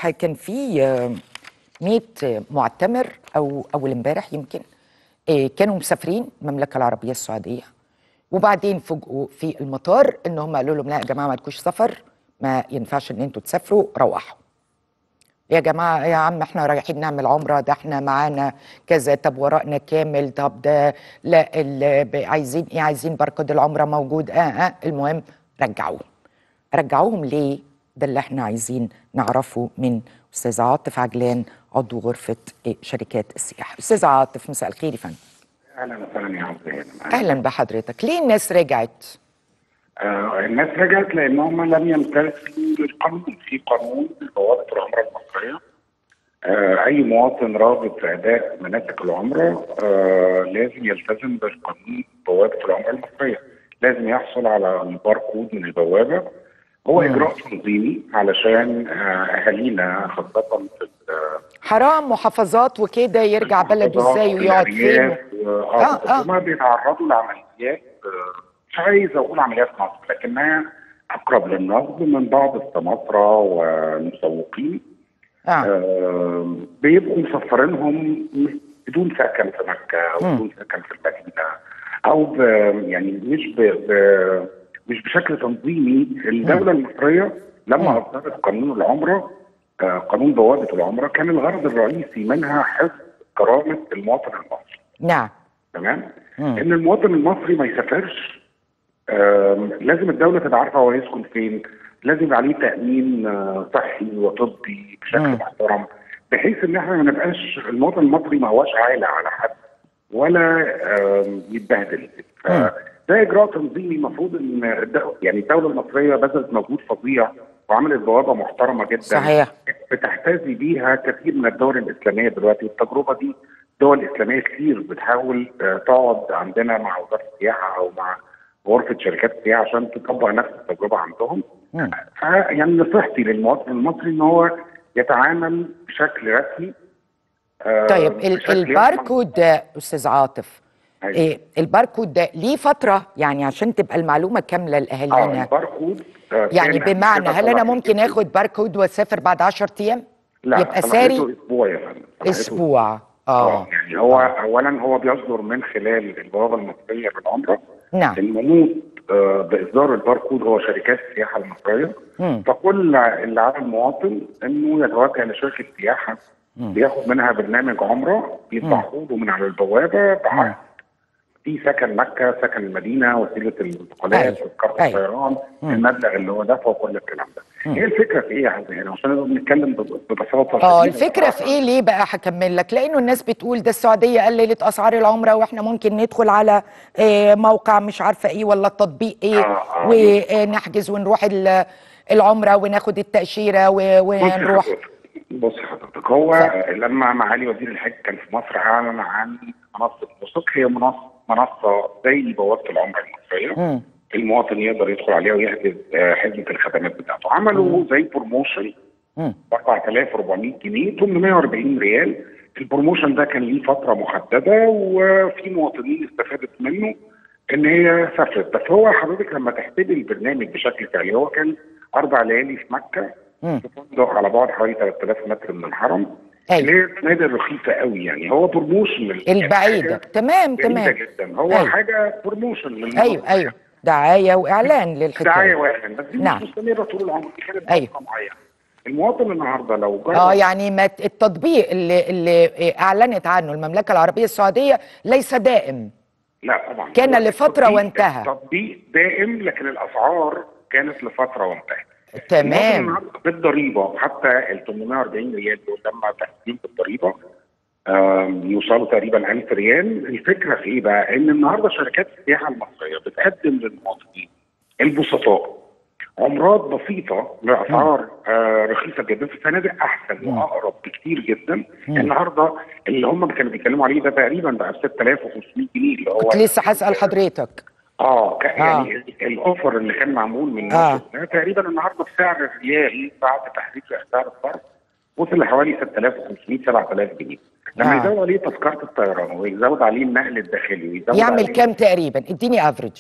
الصبح كان في آه، 100 معتمر او اول امبارح يمكن آه، كانوا مسافرين المملكه العربيه السعوديه وبعدين فوجئوا في المطار ان هم قالوا لهم لا يا جماعه ما لكوش سفر ما ينفعش ان انتوا تسافروا روحوا يا جماعه يا عم احنا رايحين نعمل عمره ده احنا معانا كذا طب ورقنا كامل طب ده لا ال- ب- عايزين ايه عايزين بركود العمره موجود اه اه المهم رجعوهم رجعوهم ليه ده اللي احنا عايزين نعرفه من استاذ عاطف عجلان عضو غرفه إيه، شركات السياحه استاذ عاطف مساء الخير يا فندم اهلا وسهلا يا عبد اهلا بحضرتك ليه الناس رجعت آه الناس رجعت لانهم لم يمتثلوا للقانون في قانون بوابه العمره المصريه آه اي مواطن راغب في اداء مناسك العمره آه لازم يلتزم بالقانون بوابه العمره المصريه لازم يحصل على الباركود من البوابه هو اجراء تنظيمي علشان آه اهالينا خاصه في ال- حرام محافظات وكده يرجع بلده ازاي ويقعد فين والأرياف و- آه، اه آه. هما بيتعرضوا لعمليات آه، مش عايز اقول عمليات نصب لكنها اقرب للنصب من بعض السماسره والمسوقين اه آه بيبقوا مسفرينهم بدون سكن في مكه او بدون سكن في المدينه او ب يعني مش ب ب مش بشكل تنظيمي الدوله المصريه لما اصدرت قانون العمره آه قانون بوابه العمره كان الغرض الرئيسي منها حفظ كرامه المواطن المصري نعم تمام مم. ان المواطن المصري ما يسافرش آم، لازم الدوله تبقى عارفه هو يسكن فين لازم يبقى عليه تامين آه، صحي وطبي بشكل مم. محترم بحيث ان احنا ما نبقاش المواطن المصري ما هواش عالة على حد ولا آم، يتبهدل فده اجراء تنظيمي المفروض ان الد- يعني الدوله المصريه بذلت مجهود فظيع وعملت بوابه محترمه جدا صحيح بتحتذي بيها كثير من الدول الاسلاميه دلوقتي والتجربه دي دول اسلاميه كتير بتحاول آه، تقعد عندنا مع وزاره السياحه او مع غرفه شركات السياحه عشان تطبق نفس التجربه عندهم مم. فيعني نصيحتي للمواطن المصري ان هو يتعامل بشكل رسمي آه، طيب ال- بشكل الباركود ده استاذ عاطف أيوة. إيه الباركود ده ليه فتره يعني عشان تبقى المعلومه كامله اه لاهالينا الباركود آه، يعني كان بمعنى كده هل انا صلاحيته- ممكن اخد باركود واسافر بعد 10 ايام لا يبقى صلاحيته ساري اسبوع يا فندم صلاحيته اسبوع اه اه يعني هو اولا هو بيصدر من خلال البوابه المصريه للعمره نعم المنوط آه، باصدار الباركود هو شركات السياحه المصريه مم. فكل اللي على المواطن انه يتوجه لشركه سياحه بياخد منها برنامج عمره بيطبعوا له من على البوابه بعقد في سكن مكه سكن المدينه وسيله الانتقالات أيوة. وكارت أيوة. الطيران المبلغ اللي هو دفعه وكل الكلام ده هي الفكره في ايه يا حسين يعني عشان نقدر نتكلم بب- ببساطه اه شديدة الفكره في ايه ليه بقى هكمل لك لانه الناس بتقول ده السعوديه قللت اسعار العمره واحنا ممكن ندخل على آه، موقع مش عارفه ايه ولا التطبيق ايه آه، آه. ونحجز ونروح ال- العمره وناخد التاشيره و- بص ونروح حضرتك بص حضرتك هو لما معالي وزير الحج كان في مصر اعلن عن منصه وثق هي منصه منصه زي بوابه العمره المصريه مم. المواطن يقدر يدخل عليها ويحجز آه، حزمه الخدمات بتاعته عملوا زي بروموشن مم. ب 4400 جنيه 840 ريال البروموشن ده كان ليه فتره محدده وفي مواطنين استفادت منه ان هي سافرت بس هو حضرتك لما تحسبي البرنامج بشكل فعلي هو كان اربع ليالي في مكه مم. في فندق على بعد حوالي 3000 متر من الحرم أيوة. اللي هي فنادق رخيصه قوي يعني هو بروموشن البعيده تمام تمام تمام جدا هو أيوة. حاجه بروموشن ايوه ايوه دعايه واعلان دعايه للحكايه واحد بس دي نعم. مش مستمره طول العمر دي كانت أيوة. فترة معينه المواطن النهارده لو جرب اه يعني ما ت- التطبيق اللي اللي اعلنت عنه المملكه العربيه السعوديه ليس دائم لا طبعا كان هو لفترة التطبيق- وانتهى. التطبيق دائم لكن الاسعار كانت لفتره وانتهت المواطن تمام النهاردة بالضريبه حتى ال 840 ريال دول لما تحسين بالضريبه آم، يوصلوا تقريبا 1000 ريال الفكره في ايه بقى؟ ان النهارده شركات السياحه المصريه بتقدم للمواطنين البسطاء عمرات بسيطه باسعار آه رخيصه جدا في فنادق احسن واقرب بكتير جدا النهارده اللي هم كانوا بيتكلموا عليه ده تقريبا بقى ب 6500 جنيه اللي هو كنت لسه هسال حضرتك اه ك- يعني الاوفر اللي كان معمول من آه. ناصر ده تقريبا النهارده بسعر الريال بعد تحريك سعر الصرف وصل لحوالي 6500 7000 جنيه لما آه. يزود عليه تذكره الطيران ويزود عليه النقل الداخلي ويزود يعمل عليه كام تقريبا اديني افريج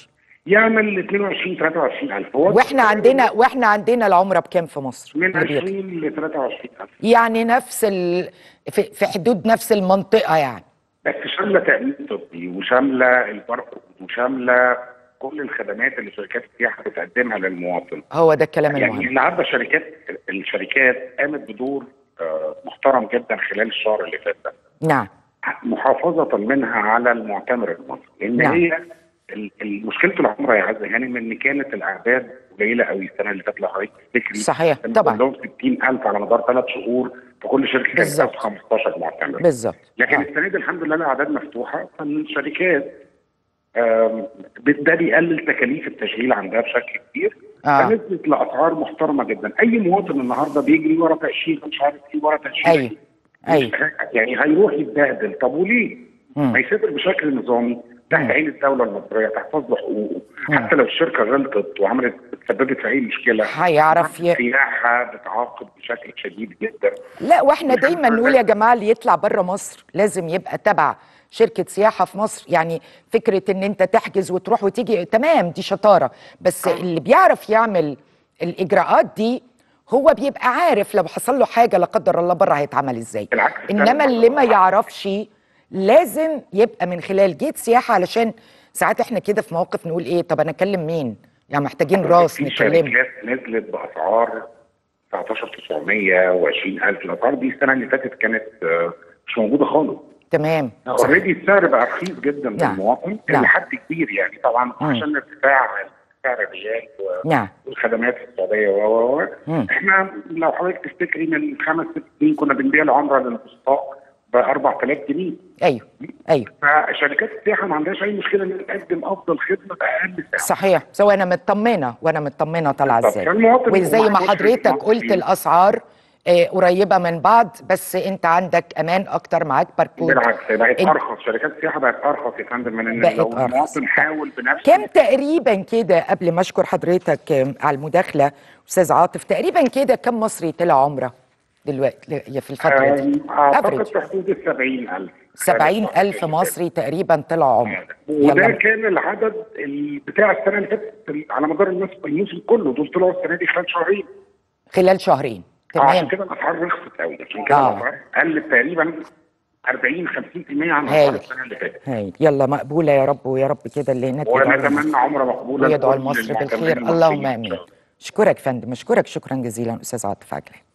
يعمل 22 23000 هو واحنا عندنا واحنا عندنا العمره بكام في مصر من اللي بيطلع؟ 20 ل 23000 يعني نفس ال... في, في حدود نفس المنطقه يعني بس شامله تامين طبي وشامله الباركود وشامله كل الخدمات اللي شركات السياحه بتقدمها للمواطن هو ده الكلام يعني المهم النهارده شركات الشركات قامت بدور آه، محترم جدا خلال الشهر اللي فات ده نعم محافظه منها على المعتمر المصري لان نعم. هي ال- ال- مشكله العمره يا عز هانم ان كانت الاعداد قليله قوي السنه اللي فاتت لو حضرتك تفتكري صحيح، كان طبعا. كلهم 60000 على مدار ثلاث شهور فكل شركه كانت بالظبط. بتاخد 15 معتمر بالظبط لكن آه. السنه دي الحمد لله الاعداد مفتوحه فالشركات آم، ده بيقلل تكاليف التشغيل عندها بشكل كبير آه. فنزلت لاسعار محترمه جدا اي مواطن النهارده بيجري ورا تاشيره مش عارف ايه ورا تاشيره أيوة. أيوة. يعني هيروح يتبهدل طب وليه؟ مم. ما يسافر بشكل نظامي تحت عين الدوله المصريه تحفظ له حقوقه مم. حتى لو الشركه غلطت وعملت تسببت في اي مشكله هيعرف ي... السياحه بتعاقب بشكل شديد جدا لا واحنا دايما نقول يا جماعه اللي يطلع بره مصر لازم يبقى تبع شركه سياحه في مصر يعني فكره ان انت تحجز وتروح وتيجي تمام دي شطاره بس اللي بيعرف يعمل الاجراءات دي هو بيبقى عارف لو حصل له حاجه لا قدر الله بره هيتعمل ازاي بالعكس، انما فعلا. اللي ما يعرفش لازم يبقى من خلال جيت سياحه علشان ساعات احنا كده في موقف نقول ايه طب انا اكلم مين يعني محتاجين راس في نكلمه شركات نزلت باسعار 19900 و20000 الاسعار دي السنه اللي فاتت كانت آه، مش موجوده خالص تمام صح. اوريدي السعر بقى رخيص جدا نعم. للمواطن نعم. لحد كبير يعني طبعا مم. عشان ارتفاع سعر الريال و- نعم والخدمات في السعوديه و و و مم. احنا لو حضرتك تفتكري من خمس ست سنين كنا بنبيع العمره للبسطاء ب 4000 جنيه ايوه ايوه فشركات السياحه ما عندهاش اي مشكله ان تقدم افضل خدمه باقل سعر صحيح سواء انا مطمنه وانا مطمنه طالعه بالظبط. ازاي فالمواطن وزي ما ومحبوس في حضرتك مصر قلت فيه. الاسعار آه، قريبه من بعض بس انت عندك امان اكتر معاك باركود بالعكس بقت إن- ارخص شركات السياحه بقت ارخص يا فندم من ان بقت لو أرخص. المواطن حاول بنفسه كم تقريبا كده قبل ما اشكر حضرتك آه، على المداخله استاذ عاطف تقريبا كده كم مصري طلع عمره دلوقتي ل- في الفتره دي آم، اعتقد Average. في حدود ال 70000 70 ألف مصري تقريبا طلعوا عمره وده يلا كان العدد ال- بتاع السنه اللي فاتت ال- على مدار الموسم الموسم كله دول طلعوا السنه دي خلال شهرين خلال شهرين آه، عشان تمام كده الاسعار رخصت قوي عشان كده آه. الاسعار قلت تقريبا 40 50% عن هايل. اسعار السنه اللي فاتت هاي يلا مقبوله يا رب ويا رب كده اللي هناك يدعوا لنا. ونتمنى عمره مقبوله ويدعو لكل لمصر المعتمرين بالخير المصريين اللهم إن شاء امين الله. اشكرك فندم اشكرك شكرا جزيلا استاذ عاطف عجلي